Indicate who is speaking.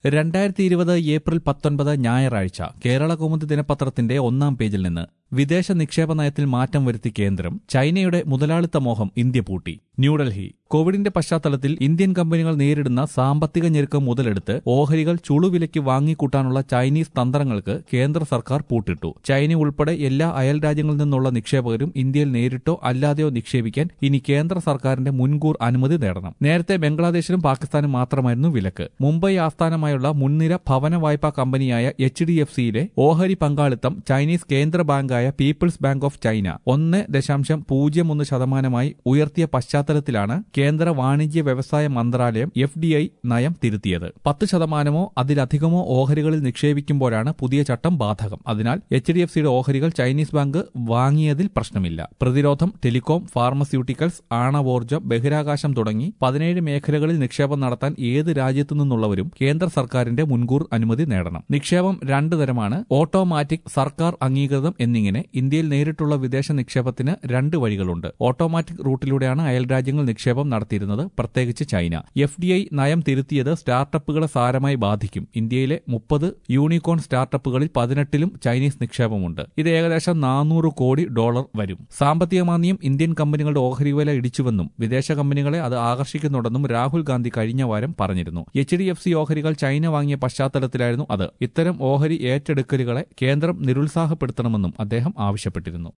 Speaker 1: രണ്ടായിരത്തി ഇരുപത് ഏപ്രിൽ പത്തൊൻപത് ഞായറാഴ്ച കേരള കൗമുദി ദിനപത്രത്തിന്റെ ഒന്നാം പേജിൽ നിന്ന് വിദേശ നിക്ഷേപ നയത്തിൽ മാറ്റം വരുത്തി കേന്ദ്രം ചൈനയുടെ മുതലാളിത്ത മോഹം ഇന്ത്യ പൂട്ടി ന്യൂഡൽഹി കോവിഡിന്റെ പശ്ചാത്തലത്തിൽ ഇന്ത്യൻ കമ്പനികൾ നേരിടുന്ന സാമ്പത്തിക ഞെരുക്കം മുതലെടുത്ത് ഓഹരികൾ ചുളുവിലയ്ക്ക് വാങ്ങിക്കൂട്ടാനുള്ള ചൈനീസ് തന്ത്രങ്ങൾക്ക് കേന്ദ്ര സർക്കാർ പൂട്ടിട്ടു ചൈന ഉൾപ്പെടെ എല്ലാ അയൽ രാജ്യങ്ങളിൽ നിന്നുള്ള നിക്ഷേപകരും ഇന്ത്യയിൽ നേരിട്ടോ അല്ലാതെയോ നിക്ഷേപിക്കാൻ ഇനി കേന്ദ്ര സർക്കാരിന്റെ മുൻകൂർ അനുമതി നേടണം നേരത്തെ ബംഗ്ലാദേശിലും പാകിസ്ഥാനും മാത്രമായിരുന്നു വിലക്ക് മുംബൈ ആസ്ഥാനമായുള്ള മുൻനിര ഭവന വായ്പാ കമ്പനിയായ എച്ച് ഡി എഫ് സിയിലെ ഓഹരി പങ്കാളിത്തം ചൈനീസ് കേന്ദ്ര ബാങ്കായ പീപ്പിൾസ് ബാങ്ക് ഓഫ് ചൈന ഒന്ന് ദശാംശം പൂജ്യം ഒന്ന് ശതമാനമായി ഉയർത്തിയ പശ്ചാത്തലത്തിലാണ് കേന്ദ്ര വാണിജ്യ വ്യവസായ മന്ത്രാലയം എഫ് ഡി ഐ നയം തിരുത്തിയത് പത്ത് ശതമാനമോ അതിലധികമോ ഓഹരികളിൽ നിക്ഷേപിക്കുമ്പോഴാണ് പുതിയ ചട്ടം ബാധകം അതിനാൽ എച്ച് ഡി എഫ് സിയുടെ ഓഹരികൾ ചൈനീസ് ബാങ്ക് വാങ്ങിയതിൽ പ്രശ്നമില്ല പ്രതിരോധം ടെലികോം ഫാർമസ്യൂട്ടിക്കൽസ് ആണവോർജ്ജം ബഹിരാകാശം തുടങ്ങി പതിനേഴ് മേഖലകളിൽ നിക്ഷേപം നടത്താൻ ഏത് രാജ്യത്തു നിന്നുള്ളവരും കേന്ദ്ര സർക്കാരിന്റെ മുൻകൂർ അനുമതി നേടണം നിക്ഷേപം രണ്ടു തരമാണ് ഓട്ടോമാറ്റിക് സർക്കാർ അംഗീകൃതം എന്നിങ്ങനെ ഇന്ത്യയിൽ നേരിട്ടുള്ള വിദേശ നിക്ഷേപത്തിന് രണ്ട് വഴികളുണ്ട് ഓട്ടോമാറ്റിക് റൂട്ടിലൂടെയാണ് അയൽരാജ്യങ്ങൾ നിക്ഷേപം നടത്തിയിരുന്നത് പ്രത്യേകിച്ച് ചൈന എഫ് ഡി ഐ നയം തിരുത്തിയത് സ്റ്റാർട്ടപ്പുകളെ സാരമായി ബാധിക്കും ഇന്ത്യയിലെ മുപ്പത് യൂണിക്കോൺ സ്റ്റാർട്ടപ്പുകളിൽ പതിനെട്ടിലും ചൈനീസ് നിക്ഷേപമുണ്ട് ഇത് ഏകദേശം നാനൂറ് കോടി ഡോളർ വരും സാമ്പത്തിക മാന്ദ്യം ഇന്ത്യൻ കമ്പനികളുടെ ഓഹരി വില ഇടിച്ചുവെന്നും വിദേശ കമ്പനികളെ അത് ആകർഷിക്കുന്നുണ്ടെന്നും രാഹുൽ ഗാന്ധി കഴിഞ്ഞ വാരം പറഞ്ഞിരുന്നു എച്ച് ഡി എഫ് സി ഓഹരികൾ ചൈന വാങ്ങിയ പശ്ചാത്തലത്തിലായിരുന്നു അത് ഇത്തരം ഓഹരി ഏറ്റെടുക്കലുകളെ കേന്ദ്രം നിരുത്സാഹപ്പെടുത്തണമെന്നും അദ്ദേഹം ആവശ്യപ്പെട്ടിരുന്നു